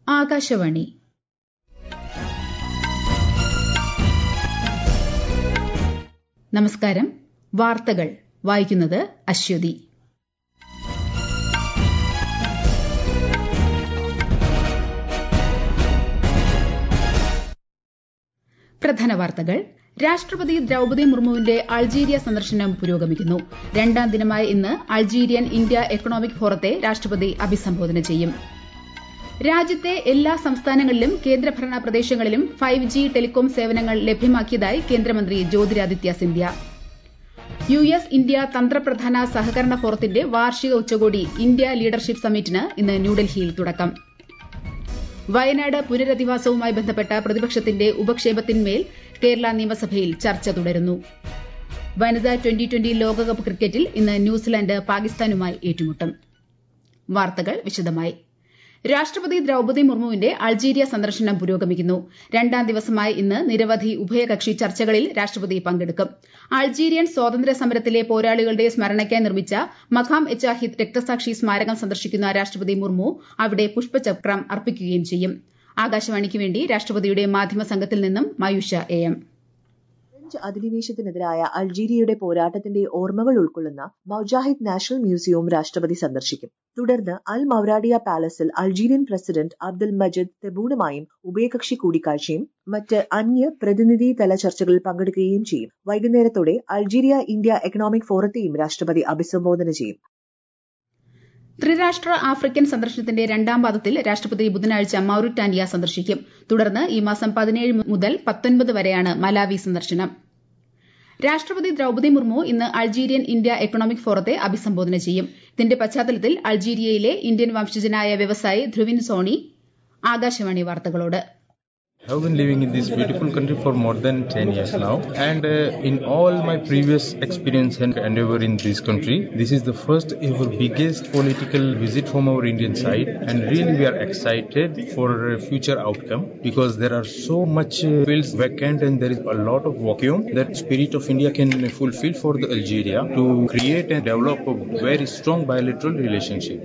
ആകാശവാണി നമസ്കാരം വാർത്തകൾ വായിക്കുന്നത് അശ്വതി പ്രധാന വാർത്തകൾ രാഷ്ട്രപതി ദ്രൌപദി മുർമുവിന്റെ അൾജീരിയ സന്ദർശനം പുരോഗമിക്കുന്നു രണ്ടാം ദിനമായ ഇന്ന് അൾജീരിയൻ ഇന്ത്യ എക്കണോമിക് ഫോറത്തെ രാഷ്ട്രപതി അഭിസംബോധന ചെയ്യും രാജ്യത്തെ എല്ലാ സംസ്ഥാനങ്ങളിലും കേന്ദ്രഭരണ പ്രദേശങ്ങളിലും ഫൈവ് ജി ടെലികോം സേവനങ്ങൾ ലഭ്യമാക്കിയതായി കേന്ദ്രമന്ത്രി Jyotiraditya Scindia U S India തന്ത്രപ്രധാന സഹകരണ ഫോറത്തിന്റെ വാർഷിക ഉച്ചകോടി ഇന്ത്യ ലീഡർഷിപ്പ് സമ്മിറ്റിന് ഇന്ന് ന്യൂഡൽഹിയിൽ തുടക്കം വയനാട് പുനരധിവാസവുമായി ബന്ധപ്പെട്ട പ്രതിപക്ഷത്തിന്റെ ഉപക്ഷേപത്തിന്മേൽ കേരള നിയമസഭയിൽ ചർച്ച തുടരുന്നു വനിതാ ട്വന്റി ട്വന്റി ലോകകപ്പ് ക്രിക്കറ്റിൽ ഇന്ന് ന്യൂസിലാന്റ് പാകിസ്ഥാനുമായി ഏറ്റുമുട്ടും വാർത്തകൾ വിശദമായി രാഷ്ട്രപതി ദ്രൌപദി മുർമുവിന്റെ അൾജീരിയ സന്ദർശനം പുരോഗമിക്കുന്നു രണ്ടാം ദിവസമായ ഇന്ന് നിരവധി ഉഭയകക്ഷി ചർച്ചകളിൽ രാഷ്ട്രപതി പങ്കെടുക്കും അൾജീരിയൻ സ്വാതന്ത്ര്യ സമരത്തിലെ പോരാളികളുടെ സ്മരണയ്ക്കായി നിർമ്മിച്ച മഖാം എ ചാഹിദ് രക്തസാക്ഷി സ്മാരകം സന്ദർശിക്കുന്ന രാഷ്ട്രപതി മുർമു അവിടെ പുഷ്പചക്രം അർപ്പിക്കുകയും ചെയ്യും ആകാശവാണിക്ക് വേണ്ടി രാഷ്ട്രപതിയുടെ മാധ്യമ സംഘത്തിൽ നിന്നും മയൂഷ എ എം ഫ്രഞ്ച് അധിനിവേശത്തിനെതിരായ അൾജീരിയയുടെ പോരാട്ടത്തിന്റെ ഓർമ്മകൾ ഉൾക്കൊള്ളുന്ന മൌജാഹിദ് നാഷണൽ മ്യൂസിയവും രാഷ്ട്രപതി സന്ദർശിക്കും തുടർന്ന് അൽ മൌറാഡിയ പാലസിൽ അൾജീരിയൻ പ്രസിഡന്റ് അബ്ദുൽ മജിദ് തെബൂണുമായും ഉഭയകക്ഷി കൂടിക്കാഴ്ചയും മറ്റ് അന്യ പ്രതിനിധി തല ചർച്ചകളിൽ പങ്കെടുക്കുകയും ചെയ്യും വൈകുന്നേരത്തോടെ അൾജീരിയ ഇന്ത്യ എക്കണോമിക് ഫോറത്തെയും രാഷ്ട്രപതി അഭിസംബോധന ചെയ്യും ത്രിരാഷ്ട്ര ആഫ്രിക്കൻ സന്ദർശനത്തിന്റെ രണ്ടാം പാദത്തിൽ രാഷ്ട്രപതി ബുധനാഴ്ച മൌറിറ്റാനിയ സന്ദർശിക്കും തുടർന്ന് ഈ മാസം പതിനേഴ് മുതൽ പത്തൊൻപത് വരെയാണ് മലാവി സന്ദർശനം രാഷ്ട്രപതി ദ്രൌപദി മുർമു ഇന്ന് അൾജീരിയൻ ഇന്ത്യ എക്കണോമിക് ഫോറത്തെ അഭിസംബോധന ചെയ്യും ഇതിന്റെ പശ്ചാത്തലത്തിൽ അൾജീരിയയിലെ ഇന്ത്യൻ വംശജനായ വ്യവസായി ധ്രുവിൻ സോണി ആകാശവാണി വാർത്തകളോട് I have been living in this beautiful country for more than 10 years now. And uh, in all my previous experience and endeavor in this country, this is the first ever biggest political visit from our Indian side. And really we are excited for a future outcome because there are so much uh, fields vacant and there is a lot of vacuum that spirit of India can fulfill for the Algeria to create and develop a very strong bilateral relationship.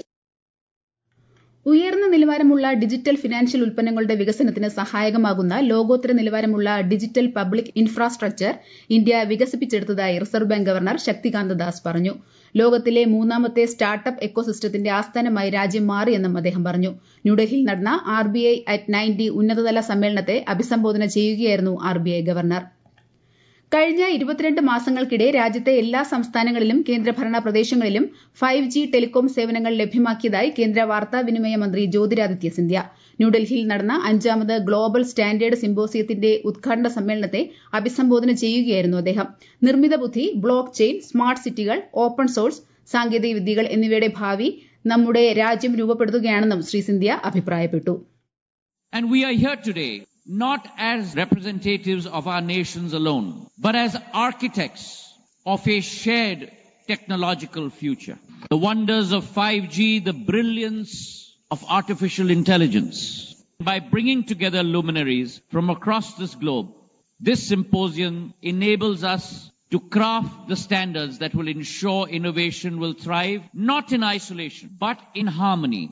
ഉയർന്ന നിലവാരമുള്ള digital financial ഉൽപ്പന്നങ്ങളുടെ വികസനത്തിന് സഹായകമാകുന്ന ലോകോത്തര നിലവാരമുള്ള digital public infrastructure India വികസിപ്പിച്ചെടുത്തതായി reserve bank governor Shaktikanta Das പറഞ്ഞു ലോകത്തിലെ മൂന്നാമത്തെ സ്റ്റാർട്ടപ്പ് എക്കോസിസ്റ്റത്തിന്റെ ആസ്ഥാനമായി രാജ്യം മാറിയെന്നും അദ്ദേഹം പറഞ്ഞു ന്യൂഡൽഹിയിൽ നടന്ന ആർബിഐ അറ്റ് നയൻറ്റി ഉന്നതതല സമ്മേളനത്തെ അഭിസംബോധന ചെയ്യുകയായിരുന്നു ആർബിഐ ഗവർണർ കഴിഞ്ഞ ഇരുപത്തിരണ്ട് മാസങ്ങൾക്കിടെ രാജ്യത്തെ എല്ലാ സംസ്ഥാനങ്ങളിലും കേന്ദ്രഭരണ പ്രദേശങ്ങളിലും ഫൈവ് ജി ടെലികോം സേവനങ്ങൾ ലഭ്യമാക്കിയതായി കേന്ദ്ര വാർത്താവിനിമയ മന്ത്രി ജ്യോതിരാദിത്യ സിന്ധ്യ ന്യൂഡൽഹിയിൽ നടന്ന അഞ്ചാമത് ഗ്ലോബൽ സ്റ്റാൻഡേർഡ് സിംബോസിയത്തിന്റെ ഉദ്ഘാടന സമ്മേളനത്തെ അഭിസംബോധന ചെയ്യുകയായിരുന്നു അദ്ദേഹം നിർമ്മിത ബുദ്ധി ബ്ലോക്ക് ചെയിൻ സ്മാർട്ട് സിറ്റികൾ ഓപ്പൺ സോഴ്സ് സാങ്കേതിക വിദ്യകൾ എന്നിവയുടെ ഭാവി നമ്മുടെ രാജ്യം രൂപപ്പെടുത്തുകയാണെന്നും ശ്രീ സിന്ധ്യ അഭിപ്രായപ്പെട്ടു And we are here today not as representatives of our nations alone, but as architects of a shared technological future. The wonders of 5G, the brilliance of artificial intelligence. By bringing together luminaries from across this globe, this symposium enables us to craft the standards that will ensure innovation will thrive not in isolation, but in harmony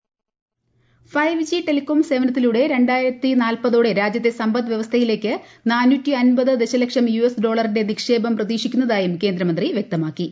five G telecom സേവനത്തിലൂടെ രണ്ടായിരത്തി നാൽപ്പതോടെ രാജ്യത്തെ സമ്പദ് വ്യവസ്ഥയിലേക്ക് നാനൂറ്റി അൻപത് ദശലക്ഷം U S ഡോളറിന്റെ നിക്ഷേപം പ്രതീക്ഷിക്കുന്നതായും കേന്ദ്രമന്ത്രി വ്യക്തമാക്കി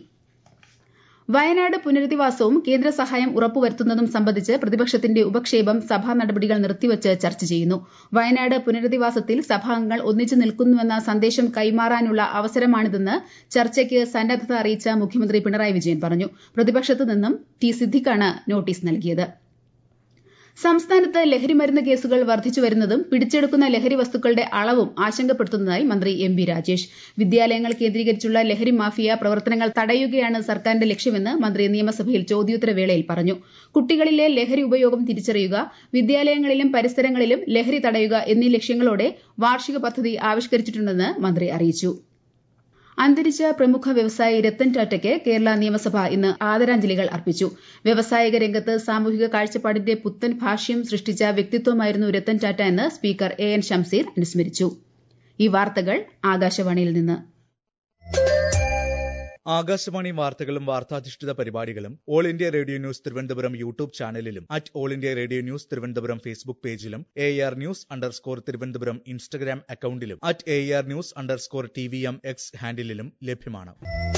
വയനാട് പുനരധിവാസവും കേന്ദ്ര സഹായം ഉറപ്പുവരുത്തുന്നതും സംബന്ധിച്ച് പ്രതിപക്ഷത്തിന്റെ ഉപക്ഷേപം സഭാ നടപടികൾ നിർത്തിവച്ച് ചർച്ച ചെയ്യുന്നു വയനാട് പുനരധിവാസത്തിൽ സഭാംഗങ്ങൾ ഒന്നിച്ചു നിൽക്കുന്നുവെന്ന സന്ദേശം കൈമാറാനുള്ള അവസരമാണിതെന്ന് ചർച്ചയ്ക്ക് സന്നദ്ധത അറിയിച്ച മുഖ്യമന്ത്രി പിണറായി വിജയൻ പറഞ്ഞു പ്രതിപക്ഷത്തു നിന്നും ടി സിദ്ദിഖാണ് നോട്ടീസ് നൽകിയത് സംസ്ഥാനത്ത് ലഹരിമരുന്ന് കേസുകൾ വർദ്ധിച്ചു വരുന്നതും പിടിച്ചെടുക്കുന്ന ലഹരി വസ്തുക്കളുടെ അളവും ആശങ്കപ്പെടുത്തുന്നതായി മന്ത്രി എം ബി രാജേഷ് വിദ്യാലയങ്ങൾ കേന്ദ്രീകരിച്ചുള്ള ലഹരി മാഫിയ പ്രവർത്തനങ്ങൾ തടയുകയാണ് സർക്കാരിന്റെ ലക്ഷ്യമെന്ന് മന്ത്രി നിയമസഭയിൽ ചോദ്യോത്തരവേളയിൽ പറഞ്ഞു കുട്ടികളിലെ ലഹരി ഉപയോഗം തിരിച്ചറിയുക വിദ്യാലയങ്ങളിലും പരിസരങ്ങളിലും ലഹരി തടയുക എന്നീ ലക്ഷ്യങ്ങളോടെ വാർഷിക പദ്ധതി ആവിഷ്കരിച്ചിട്ടുണ്ടെന്ന് മന്ത്രി അറിയിച്ചു അന്തരിച്ച പ്രമുഖ വ്യവസായി രത്തൻ ടാറ്റയ്ക്ക് കേരള നിയമസഭ ഇന്ന് ആദരാഞ്ജലികൾ അർപ്പിച്ചു വ്യവസായിക രംഗത്ത് സാമൂഹിക കാഴ്ചപ്പാടിന്റെ പുത്തൻ ഭാഷ്യം സൃഷ്ടിച്ച വ്യക്തിത്വമായിരുന്നു രത്തൻ ടാറ്റ എന്ന് സ്പീക്കർ എ എൻ ഷംസീർ അനുസ്മരിച്ചു ഈ വാർത്തകൾ ആകാശവാണിയിൽ നിന്ന് ആകാശവാണി വാർത്തകളും വാർത്താധിഷ്ഠിത പരിപാടികളും all India radio news Thiruvananthapuram YouTube ചാനലിലും at all India radio news Thiruvananthapuram Facebook പേജിലും A R news underscore Thiruvananthapuram Instagram അക്കൌണ്ടിലും at A R news underscore T V M X ഹാൻഡിലും ലഭ്യമാണ്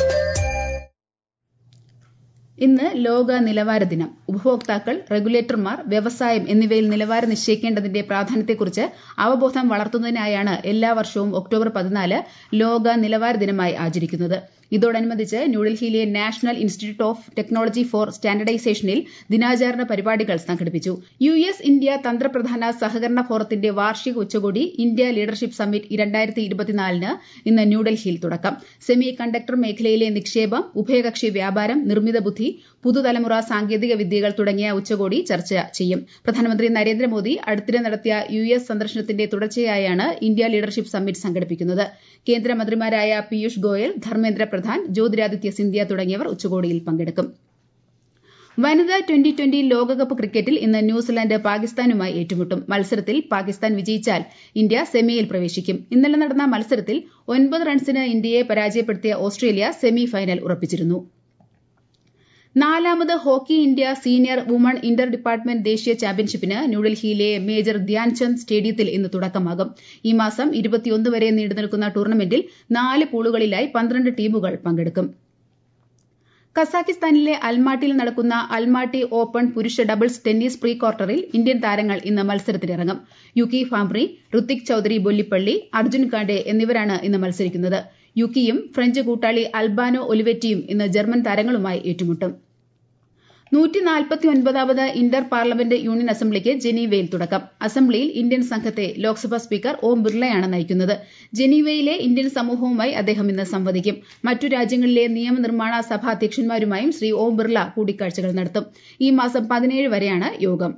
ഇന്ന് ലോക നിലവാര ദിനം ഉപഭോക്താക്കൾ റെഗുലേറ്റർമാർ വ്യവസായം എന്നിവയിൽ നിലവാരം നിശ്ചയിക്കേണ്ടതിന്റെ പ്രാധാന്യത്തെക്കുറിച്ച് അവബോധം വളർത്തുന്നതിനായാണ് എല്ലാ വർഷവും ഒക്ടോബർ പതിനാല് ലോക നിലവാര ദിനമായി ആചരിക്കുന്നത് ഇതോടനുബന്ധിച്ച് ന്യൂഡൽഹിയിലെ national institute of technology for സ്റ്റാൻഡർഡൈസേഷനിൽ ദിനാചരണ പരിപാടികൾ സംഘടിപ്പിച്ചു യു എസ് ഇന്ത്യ തന്ത്രപ്രധാന സഹകരണ ഫോറത്തിന്റെ വാർഷിക ഉച്ചകോടി ഇന്ത്യ ലീഡർഷിപ്പ് സമ്മിറ്റ് രണ്ടായിരത്തി ഇരുപത്തിനാലിന് ഇന്ന് ന്യൂഡൽഹിയിൽ തുടക്കം സെമി കണ്ടക്ടർ മേഖലയിലെ നിക്ഷേപം ഉഭയകക്ഷി വ്യാപാരം നിർമ്മിത ബുദ്ധി പുതുതലമുറ സാങ്കേതിക വിദ്യകൾ തുടങ്ങിയ ഉച്ചകോടി ചർച്ച ചെയ്യും പ്രധാനമന്ത്രി നരേന്ദ്രമോദി അടുത്തിടെ നടത്തിയ യു എസ് സന്ദർശനത്തിന്റെ തുടർച്ചയായാണ് ഇന്ത്യ ലീഡർഷിപ്പ് സമ്മിറ്റ് സംഘടിപ്പിക്കുന്നത് കേന്ദ്രമന്ത്രിമാരായ പീയൂഷ് ഗോയൽ ധർമ്മേന്ദ്ര പ്രധാൻ ജ്യോതിരാദിത്യ സിന്ധ്യ തുടങ്ങിയവർ ഉച്ചകോടിയിൽ പങ്കെടുക്കും വനിതാ ട്വന്റി ട്വന്റി ലോകകപ്പ് ക്രിക്കറ്റിൽ ഇന്ന് ന്യൂസിലാന്റ് പാകിസ്ഥാനുമായി ഏറ്റുമുട്ടും മത്സരത്തിൽ പാകിസ്ഥാൻ വിജയിച്ചാൽ ഇന്ത്യ സെമിയിൽ പ്രവേശിക്കും ഇന്നലെ നടന്ന മത്സരത്തിൽ ഒൻപത് റൺസിന് ഇന്ത്യയെ പരാജയപ്പെടുത്തിയ ഓസ്ട്രേലിയ സെമി ഫൈനൽ ഉറപ്പിച്ചിരുന്നു നാലാമത് hockey India senior woman inter department ദേശീയ ചാമ്പ്യൻഷിപ്പിന് ന്യൂഡൽഹിയിലെ മേജർ ധ്യാൻചന്ദ് സ്റ്റേഡിയത്തിൽ ഇന്ന് തുടക്കമാകും ഈ മാസം ഇരുപത്തിയൊന്ന് വരെ നീണ്ടുനിൽക്കുന്ന ടൂർണമെന്റിൽ നാല് പൂളുകളിലായി പന്ത്രണ്ട് ടീമുകൾ പങ്കെടുക്കും കസാഖിസ്ഥാനിലെ അൽമാട്ടിയിൽ നടക്കുന്ന അൽമാട്ടി ഓപ്പൺ പുരുഷ ഡബിൾസ് ടെന്നീസ് പ്രീ ക്വാർട്ടറിൽ ഇന്ത്യൻ താരങ്ങൾ ഇന്ന് മത്സരത്തിനിറങ്ങും യുക്കി ഫാംബ്രി ഋത്തിക് ചൌധരി ബൊല്ലിപ്പള്ളി അർജുൻ കാണ്ടെ എന്നിവരാണ് ഇന്ന് മത്സരിക്കുന്നത് യുക്കിയും ഫ്രഞ്ച് കൂട്ടാളി അൽബാനോ ഒലിവെറ്റിയും ഇന്ന് ജർമ്മൻ താരങ്ങളുമായി ഏറ്റുമുട്ടും നൂറ്റി നാൽപ്പത്തി ഒൻപതാമത് ഇന്റർ പാർലമെന്റ് യൂണിയൻ അസംബ്ലിക്ക് ജനീവയിൽ തുടക്കം അസംബ്ലിയിൽ ഇന്ത്യൻ സംഘത്തെ ലോക്സഭാ സ്പീക്കർ ഓം ബിർളയാണ് നയിക്കുന്നത് ജനീവയിലെ ഇന്ത്യൻ സമൂഹവുമായി അദ്ദേഹം ഇന്ന് സംവദിക്കും മറ്റു രാജ്യങ്ങളിലെ നിയമനിർമ്മാണ സഭാ അധ്യക്ഷന്മാരുമായും ശ്രീ ഓം ബിർള കൂടിക്കാഴ്ചകൾ നടത്തും ഈ മാസം പതിനേഴ് വരെയാണ് യോഗം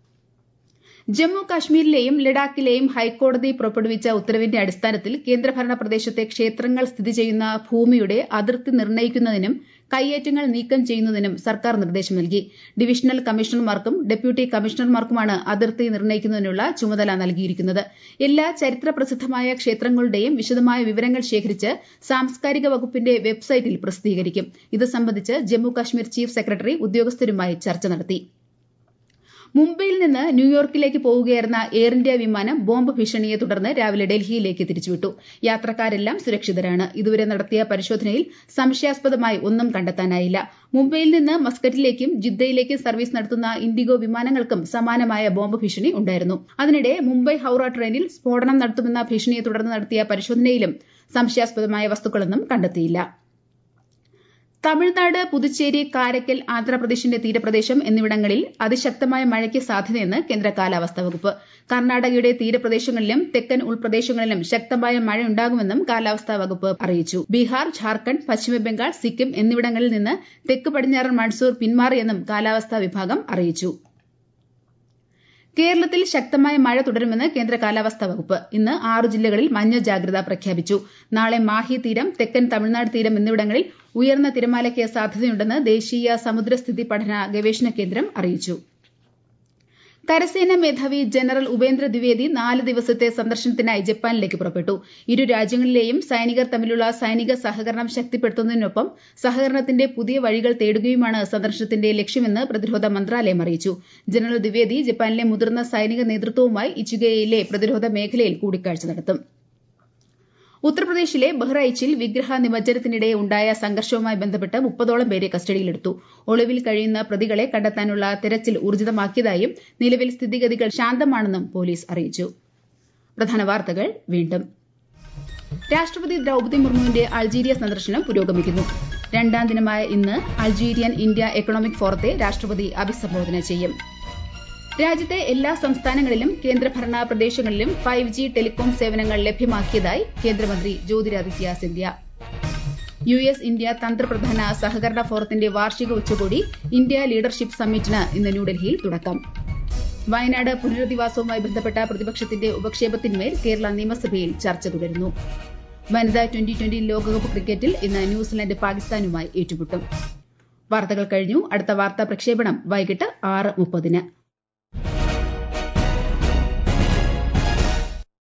ജമ്മു കാശ്മീരിലെയും ലഡാക്കിലെയും ഹൈക്കോടതി പുറപ്പെടുവിച്ച ഉത്തരവിന്റെ അടിസ്ഥാനത്തിൽ കേന്ദ്രഭരണ പ്രദേശത്തെ ക്ഷേത്രങ്ങൾ സ്ഥിതി ചെയ്യുന്ന ഭൂമിയുടെ അതിർത്തി നിർണ്ണയിക്കുന്നതിനും കയ്യേറ്റങ്ങൾ നീക്കം ചെയ്യുന്നതിനും സർക്കാർ നിർദ്ദേശം നൽകി ഡിവിഷണൽ കമ്മീഷണർമാർക്കും ഡെപ്യൂട്ടി കമ്മീഷണർമാർക്കുമാണ് അതിർത്തി നിർണ്ണയിക്കുന്നതിനുള്ള ചുമതല നൽകിയിരിക്കുന്നത് എല്ലാ ചരിത്ര പ്രസിദ്ധമായ ക്ഷേത്രങ്ങളുടെയും വിശദമായ വിവരങ്ങൾ ശേഖരിച്ച് സാംസ്കാരിക വകുപ്പിന്റെ വെബ്സൈറ്റിൽ പ്രസിദ്ധീകരിക്കും ഇത് സംബന്ധിച്ച് ജമ്മു കാശ്മീർ ചീഫ് സെക്രട്ടറി ഉദ്യോഗസ്ഥരുമായി ചർച്ച നടത്തി മുംബൈയിൽ നിന്ന് ന്യൂയോർക്കിലേക്ക് പോവുകയായിരുന്ന എയർ ഇന്ത്യ വിമാനം ബോംബ് ഭീഷണിയെ തുടർന്ന് രാവിലെ ഡൽഹിയിലേക്ക് തിരിച്ചുവിട്ടു യാത്രക്കാരെല്ലാം സുരക്ഷിതരാണ് ഇതുവരെ നടത്തിയ പരിശോധനയിൽ സംശയാസ്പദമായി ഒന്നും കണ്ടെത്താനായില്ല മുംബൈയിൽ നിന്ന് മസ്കറ്റിലേക്കും ജിദ്ദയിലേക്കും സർവീസ് നടത്തുന്ന ഇൻഡിഗോ വിമാനങ്ങൾക്കും സമാനമായ ബോംബ് ഭീഷണി ഉണ്ടായിരുന്നു അതിനിടെ മുംബൈ ഹൌറ ട്രെയിനിൽ സ്ഫോടനം നടത്തുമെന്ന ഭീഷണിയെ തുടർന്ന് നടത്തിയ പരിശോധനയിലും സംശയാസ്പദമായ വസ്തുക്കളൊന്നും കണ്ടെത്തിയില്ല തമിഴ്നാട് പുതുച്ചേരി കാരയ്ക്കൽ ആന്ധ്രാപ്രദേശിന്റെ തീരപ്രദേശം എന്നിവിടങ്ങളിൽ അതിശക്തമായ മഴയ്ക്ക് സാധ്യതയെന്ന് കേന്ദ്ര കാലാവസ്ഥാ വകുപ്പ് കർണാടകയുടെ തീരപ്രദേശങ്ങളിലും തെക്കൻ ഉൾപ്രദേശങ്ങളിലും ശക്തമായ മഴയുണ്ടാകുമെന്നും കാലാവസ്ഥാ വകുപ്പ് അറിയിച്ചു ബീഹാർ ഝാർഖണ്ഡ് പശ്ചിമബംഗാൾ സിക്കിം എന്നിവിടങ്ങളിൽ നിന്ന് തെക്ക് പടിഞ്ഞാറൻ മൺസൂർ പിന്മാറിയെന്നും കാലാവസ്ഥാ വിഭാഗം അറിയിച്ചു കേരളത്തിൽ ശക്തമായ മഴ തുടരുമെന്ന് കേന്ദ്ര കാലാവസ്ഥാ വകുപ്പ് ഇന്ന് ആറ് ജില്ലകളിൽ മഞ്ഞ ജാഗ്രത പ്രഖ്യാപിച്ചു നാളെ മാഹി തീരം തെക്കൻ തമിഴ്നാട് തീരം എന്നിവിടങ്ങളിൽ ഉയർന്ന തിരമാലയ്ക്ക് സാധ്യതയുണ്ടെന്ന് ദേശീയ സമുദ്രസ്ഥിതി പഠന ഗവേഷണ കേന്ദ്രം അറിയിച്ചു കരസേനാ മേധാവി ജനറൽ ഉപേന്ദ്ര ദ്വിവേദി നാല് ദിവസത്തെ സന്ദർശനത്തിനായി ജപ്പാനിലേക്ക് പുറപ്പെട്ടു ഇരു രാജ്യങ്ങളിലെയും സൈനികർ തമ്മിലുള്ള സൈനിക സഹകരണം ശക്തിപ്പെടുത്തുന്നതിനൊപ്പം സഹകരണത്തിന്റെ പുതിയ വഴികൾ തേടുകയുമാണ് സന്ദർശനത്തിന്റെ ലക്ഷ്യമെന്ന് പ്രതിരോധ മന്ത്രാലയം അറിയിച്ചു ജനറൽ ദ്വിവേദി ജപ്പാനിലെ മുതിർന്ന സൈനിക നേതൃത്വവുമായി ഇച്ചുഗയിലെ പ്രതിരോധ മേഖലയിൽ കൂടിക്കാഴ്ച നടത്തും ഉത്തർപ്രദേശിലെ ബഹ്റൈച്ചിൽ വിഗ്രഹ നിമജ്ജനത്തിനിടെ ഉണ്ടായ സംഘർഷവുമായി ബന്ധപ്പെട്ട് മുപ്പതോളം പേരെ കസ്റ്റഡിയിലെടുത്തു ഒളിവിൽ കഴിയുന്ന പ്രതികളെ കണ്ടെത്താനുള്ള തെരച്ചിൽ ഊർജിതമാക്കിയതായും നിലവിൽ സ്ഥിതിഗതികൾ ശാന്തമാണെന്നും പോലീസ് അറിയിച്ചു പ്രധാന വാർത്തകൾ വീണ്ടും രാഷ്ട്രപതി ദ്രൌപദി മുർമുവിന്റെ അൾജീരിയ സന്ദർശനം പുരോഗമിക്കുന്നു രണ്ടാം ദിനമായ ഇന്ന് അൾജീരിയൻ ഇന്ത്യ എക്കണോമിക് ഫോറത്തെ രാഷ്ട്രപതി അഭിസംബോധന ചെയ്യും രാജ്യത്തെ എല്ലാ സംസ്ഥാനങ്ങളിലും കേന്ദ്രഭരണ പ്രദേശങ്ങളിലും ഫൈവ് ജി ടെലികോം സേവനങ്ങൾ ലഭ്യമാക്കിയതായി കേന്ദ്രമന്ത്രി Jyotiraditya Scindia U S India തന്ത്രപ്രധാന സഹകരണ ഫോറത്തിന്റെ വാർഷിക ഉച്ചകോടി ഇന്ത്യ ലീഡർഷിപ്പ് സമ്മിറ്റിന് ഇന്ന് ന്യൂഡൽഹിയിൽ തുടക്കം വയനാട് പുനരധിവാസവുമായി ബന്ധപ്പെട്ട പ്രതിപക്ഷത്തിന്റെ ഉപക്ഷേപത്തിന്മേൽ കേരള നിയമസഭയിൽ ചർച്ച തുടരുന്നു വനിതാ ട്വന്റി ട്വന്റി ലോകകപ്പ് ക്രിക്കറ്റിൽ ഇന്ന് ന്യൂസിലൻഡ് പാകിസ്ഥാനുമായി ഏറ്റുമുട്ടും വാർത്തകൾ കഴിഞ്ഞു അടുത്ത വാർത്താ പ്രക്ഷേപണം വൈകിട്ട് ആറ് മുപ്പതിന്